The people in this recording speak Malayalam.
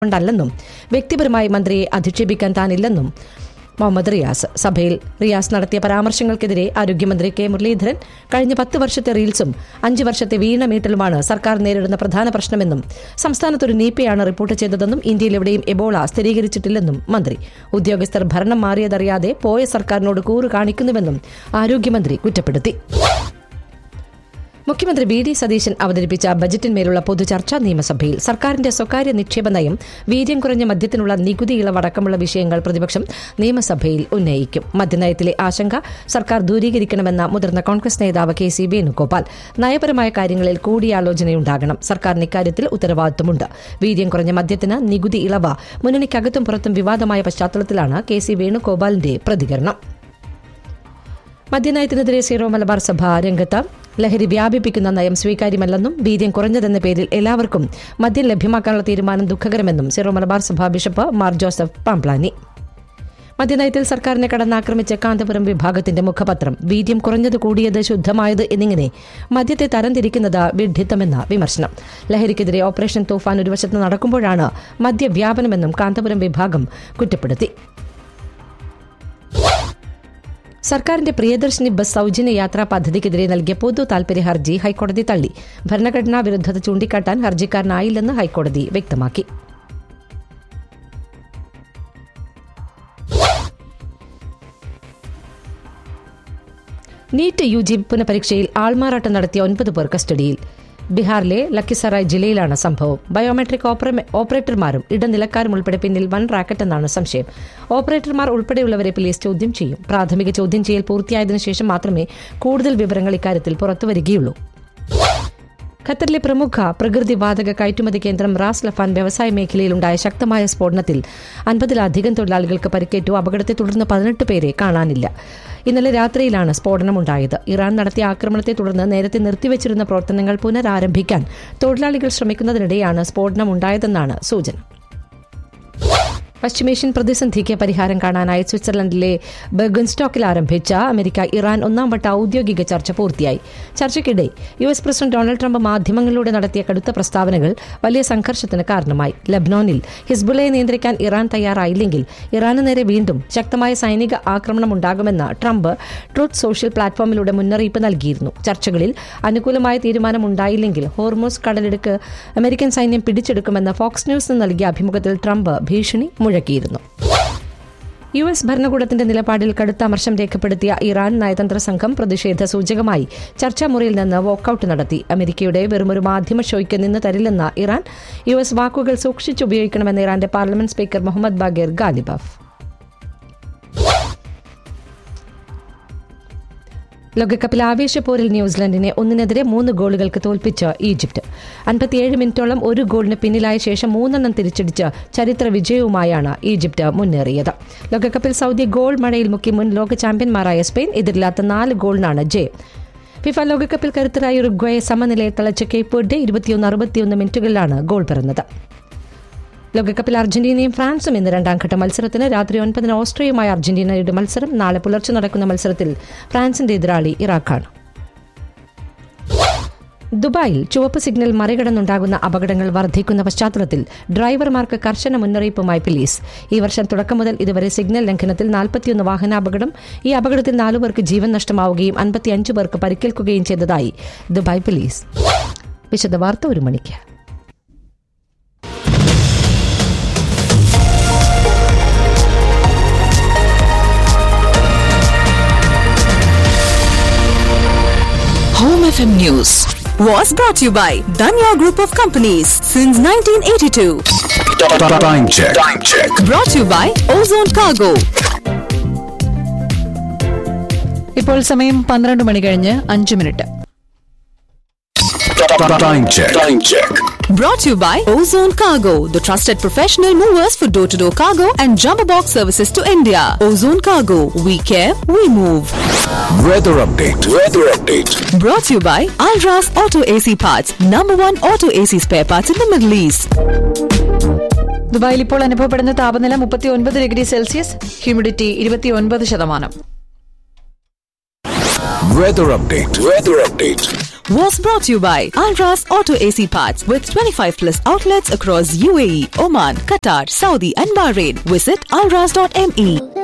കൊണ്ടല്ലെന്നും വ്യക്തിപരമായി മന്ത്രിയെ അധിക്ഷേപിക്കാൻ താനില്ലെന്നും മുഹമ്മദ് റിയാസ് സഭയിൽ റിയാസ് നടത്തിയ പരാമർശങ്ങൾക്കെതിരെ ആരോഗ്യമന്ത്രി കെ മുരളീധരൻ കഴിഞ്ഞ പത്ത് വർഷത്തെ റീൽസും അഞ്ച് വർഷത്തെ വീണ മീട്ടലുമാണ് സർക്കാർ നേരിടുന്ന പ്രധാന പ്രശ്നമെന്നും സംസ്ഥാനത്തൊരു നീപ്പയാണ് റിപ്പോർട്ട് ചെയ്തതെന്നും ഇന്ത്യയിൽ എവിടെയും എബോള സ്ഥിരീകരിച്ചിട്ടില്ലെന്നും മന്ത്രി ഉദ്യോഗസ്ഥർ ഭരണം മാറിയതറിയാതെ പോയ സർക്കാരിനോട് കൂറ് കാണിക്കുന്നുവെന്നും ആരോഗ്യമന്ത്രി കുറ്റപ്പെടുത്തി മുഖ്യമന്ത്രി വി ഡി സതീശൻ അവതരിപ്പിച്ച ബജറ്റിന്മേലുള്ള പൊതുചർച്ച നിയമസഭയിൽ സർക്കാരിന്റെ സ്വകാര്യ നിക്ഷേപ നയം വീര്യം കുറഞ്ഞ മദ്യത്തിനുള്ള നികുതി ഇളവടക്കമുള്ള വിഷയങ്ങൾ പ്രതിപക്ഷം നിയമസഭയിൽ ഉന്നയിക്കും മദ്യനയത്തിലെ ആശങ്ക സർക്കാർ ദൂരീകരിക്കണമെന്ന മുതിർന്ന കോൺഗ്രസ് നേതാവ് കെ സി വേണുഗോപാൽ നയപരമായ കാര്യങ്ങളിൽ കൂടിയാലോചനയുണ്ടാകണം സർക്കാരിന് ഇക്കാര്യത്തിൽ ഉത്തരവാദിത്തമുണ്ട് വീര്യം കുറഞ്ഞ മദ്യത്തിന് നികുതി ഇളവ് മുന്നണിക്കകത്തും പുറത്തും വിവാദമായ പശ്ചാത്തലത്തിലാണ് കെ സി വേണുഗോപാലിന്റെ പ്രതികരണം മദ്യനയത്തിനെതിരെ സീറോ മലബാർ സഭ രംഗത്ത് ലഹരി വ്യാപിപ്പിക്കുന്ന നയം സ്വീകാര്യമല്ലെന്നും വീര്യം കുറഞ്ഞതെന്ന പേരിൽ എല്ലാവർക്കും മദ്യം ലഭ്യമാക്കാനുള്ള തീരുമാനം ദുഃഖകരമെന്നും സീറോ മലബാർ സഭ ബിഷപ്പ് മാർ ജോസഫ് പാംപ്ലാനി മദ്യനയത്തിൽ സർക്കാരിനെ കടന്നാക്രമിച്ച കാന്തപുരം വിഭാഗത്തിന്റെ മുഖപത്രം വീര്യം കുറഞ്ഞത് കൂടിയത് ശുദ്ധമായത് എന്നിങ്ങനെ മദ്യത്തെ തരംതിരിക്കുന്നത് വിഡ്ഢിത്തമെന്ന വിമർശനം ലഹരിക്കെതിരെ ഓപ്പറേഷൻ തൂഫാൻ ഒരു വശത്ത് നടക്കുമ്പോഴാണ് മദ്യവ്യാപനമെന്നും കാന്തപുരം വിഭാഗം കുറ്റപ്പെടുത്തി സർക്കാരിന്റെ പ്രിയദർശിനി ബസ് സൗജന്യ യാത്രാ പദ്ധതിക്കെതിരെ നൽകിയ പൊതു താൽപര്യ ഹർജി ഹൈക്കോടതി തള്ളി ഭരണഘടനാ വിരുദ്ധത ചൂണ്ടിക്കാട്ടാൻ ഹർജിക്കാരനായില്ലെന്ന് ഹൈക്കോടതി വ്യക്തമാക്കി നീറ്റ് യു ജി പുനഃപരീക്ഷയിൽ ആൾമാറാട്ടം നടത്തിയ ഒൻപത് പേർ കസ്റ്റഡിയിൽ ബീഹാറിലെ ലക്കിസറായ് ജില്ലയിലാണ് സംഭവം ബയോമെട്രിക് ഓപ്പറ- ഓപ്പറേറ്റർമാരും ഇടനിലക്കാരും ഉൾപ്പെടെ പിന്നിൽ വൻ റാക്കറ്റെന്നാണ് സംശയം ഓപ്പറേറ്റർമാർ ഉൾപ്പെടെയുള്ളവരെ പോലീസ് ചോദ്യം ചെയ്യും പ്രാഥമിക ചോദ്യം ചെയ്യൽ പൂർത്തിയായതിനു ശേഷം മാത്രമേ കൂടുതൽ വിവരങ്ങൾ ഇക്കാര്യത്തിൽ പുറത്തുവരികയുള്ളൂ ഖത്തറിലെ പ്രമുഖ പ്രകൃതിവാതക കയറ്റുമതി കേന്ദ്രം റാസ് ലഫാൻ വ്യവസായ മേഖലയിലുണ്ടായ ശക്തമായ സ്ഫോടനത്തിൽ അൻപതിലധികം തൊഴിലാളികൾക്ക് പരിക്കേറ്റു അപകടത്തെ തുടർന്ന് പതിനെട്ട് പേരെ കാണാനില്ല ഇന്നലെ രാത്രിയിലാണ് സ്ഫോടനമുണ്ടായത് ഇറാൻ നടത്തിയ ആക്രമണത്തെ തുടർന്ന് നേരത്തെ നിർത്തിവച്ചിരുന്ന പ്രവർത്തനങ്ങൾ പുനരാരംഭിക്കാൻ തൊഴിലാളികൾ ശ്രമിക്കുന്നതിനിടെയാണ് സ്ഫോടനമുണ്ടായതെന്നാണ് സൂചന പശ്ചിമേഷ്യൻ പ്രതിസന്ധിക്ക് പരിഹാരം കാണാനായി സ്വിറ്റ്സർലൻഡിലെ ബെർഗൻസ്റ്റോക്കിൽ ആരംഭിച്ച അമേരിക്ക ഇറാൻ ഒന്നാം വട്ട ഔദ്യോഗിക ചർച്ച പൂർത്തിയായി ചർച്ചയ്ക്കിടെ U S president Donald Trump മാധ്യമങ്ങളിലൂടെ നടത്തിയ കടുത്ത പ്രസ്താവനകൾ വലിയ സംഘർഷത്തിന് കാരണമായി ലബ്നോനിൽ ഹിസ്ബുളയെ നിയന്ത്രിക്കാൻ ഇറാൻ തയ്യാറായില്ലെങ്കിൽ ഇറാന് നേരെ വീണ്ടും ശക്തമായ സൈനിക ആക്രമണം ഉണ്ടാകുമെന്ന് ട്രംപ് ട്രൂത്ത് സോഷ്യൽ പ്ലാറ്റ്ഫോമിലൂടെ മുന്നറിയിപ്പ് നൽകിയിരുന്നു ചർച്ചകളിൽ അനുകൂലമായ തീരുമാനമുണ്ടായില്ലെങ്കിൽ ഹോർമോസ് കടലിടുക്ക് അമേരിക്കൻ സൈന്യം പിടിച്ചെടുക്കുമെന്ന് ഫോക്സ് ന്യൂസിന് നൽകിയ അഭിമുഖത്തിൽ ട്രംപ് ഭീഷണി മുഴക്കിയിരുന്നു യു എസ് ഭരണകൂടത്തിന്റെ നിലപാടിൽ കടുത്ത അമർഷം രേഖപ്പെടുത്തിയ ഇറാൻ നയതന്ത്ര സംഘം പ്രതിഷേധ സൂചകമായി ചർച്ചാമുറിയിൽ നിന്ന് വോക്കൌട്ട് നടത്തി അമേരിക്കയുടെ വെറുമൊരു മാധ്യമ ഷോയ്ക്ക് നിന്ന് തരില്ലെന്ന ഇറാൻ യു എസ് വാക്കുകൾ സൂക്ഷിച്ചുപയോഗിക്കണമെന്ന് ഇറാന്റെ parliament speaker Muhammad Bagher Ghalibaf ലോകകപ്പിൽ ആവേശപ്പോരിൽ ന്യൂസിലൻഡിനെ ഒന്നിനെതിരെ മൂന്ന് ഗോളുകൾക്ക് തോൽപ്പിച്ച് ഈജിപ്ത് അൻപത്തിയേഴ് മിനിറ്റോളം ഒരു ഗോളിന് പിന്നിലായ ശേഷം മൂന്നെണ്ണം തിരിച്ചടിച്ച് ചരിത്ര വിജയവുമായാണ് ഈജിപ്ത് മുന്നേറിയത് ലോകകപ്പിൽ സൗദി ഗോൾ മഴയിൽ മുക്കി മുൻ ലോക ചാമ്പ്യന്മാരായ സ്പെയിൻ എതിരില്ലാത്ത നാല് ഗോളിനാണ് ജയം ഫിഫ ലോകകപ്പിൽ കരുത്തരായ ഉറുഗ്വയെ സമനിലയിൽ തളച്ച കേപ്പ് വെർഡെ ഇരുപത്തിയൊന്ന് അറുപത്തിയൊന്ന് മിനിറ്റുകളിലാണ് ഗോൾ പിറന്നത് ലോകകപ്പിൽ അർജന്റീനയും ഫ്രാൻസും ഇന്ന് രണ്ടാംഘട്ട മത്സരത്തിന് രാത്രി ഒൻപതിന് ഓസ്ട്രിയയുമായി അർജന്റീനയുടെ മത്സരം നാളെ പുലർച്ചെ നടക്കുന്ന മത്സരത്തിൽ ഫ്രാൻസിന്റെ എതിരാളി ഇറാഖാണ് ദുബായിൽ ചുവപ്പ് സിഗ്നൽ മറികടന്നുണ്ടാകുന്ന അപകടങ്ങൾ വർദ്ധിക്കുന്ന പശ്ചാത്തലത്തിൽ ഡ്രൈവർമാർക്ക് കർശന മുന്നറിയിപ്പുമായി പോലീസ് ഈ വർഷം തുടക്കം മുതൽ ഇതുവരെ സിഗ്നൽ ലംഘനത്തിൽ നാൽപ്പത്തിയൊന്ന് വാഹനാപകടം ഈ അപകടത്തിൽ നാലു പേർക്ക് ജീവൻ നഷ്ടമാവുകയും അൻപത്തിയഞ്ച് പേർക്ക് പരിക്കേൽക്കുകയും ചെയ്തതായി ദുബായ് പോലീസ് വിശദവാർത്ത ഒരു മണിക്ക് Home FM News was brought to you by Danya Group of Companies since 1982. Time check. Time check. Brought to you by Ozone Cargo. ഇപ്പോൾ സമയം പന്ത്രണ്ട് മണി കഴിഞ്ഞ് അഞ്ച് minute Time check. Time check. Brought to you by Ozone Cargo, the trusted professional movers for door to door cargo and jumbo box services to India. Ozone Cargo, we care, we move. Weather update. Weather update. Brought to you by Alras Auto AC Parts, number one auto AC spare parts in the Middle East. ദുബായിൽ ഇപ്പോൾ അനുഭവപ്പെടുന്ന താപനില മുപ്പത്തി ഒൻപത് ഡിഗ്രി സെൽഷ്യസ് ഹ്യൂമിഡിറ്റി ഇരുപത്തി ഒൻപത് ശതമാനം Weather update. Weather update. was brought to you by Alras Auto AC Parts with 25 plus outlets across UAE, Oman, Qatar, Saudi, and Bahrain. Visit alras.me.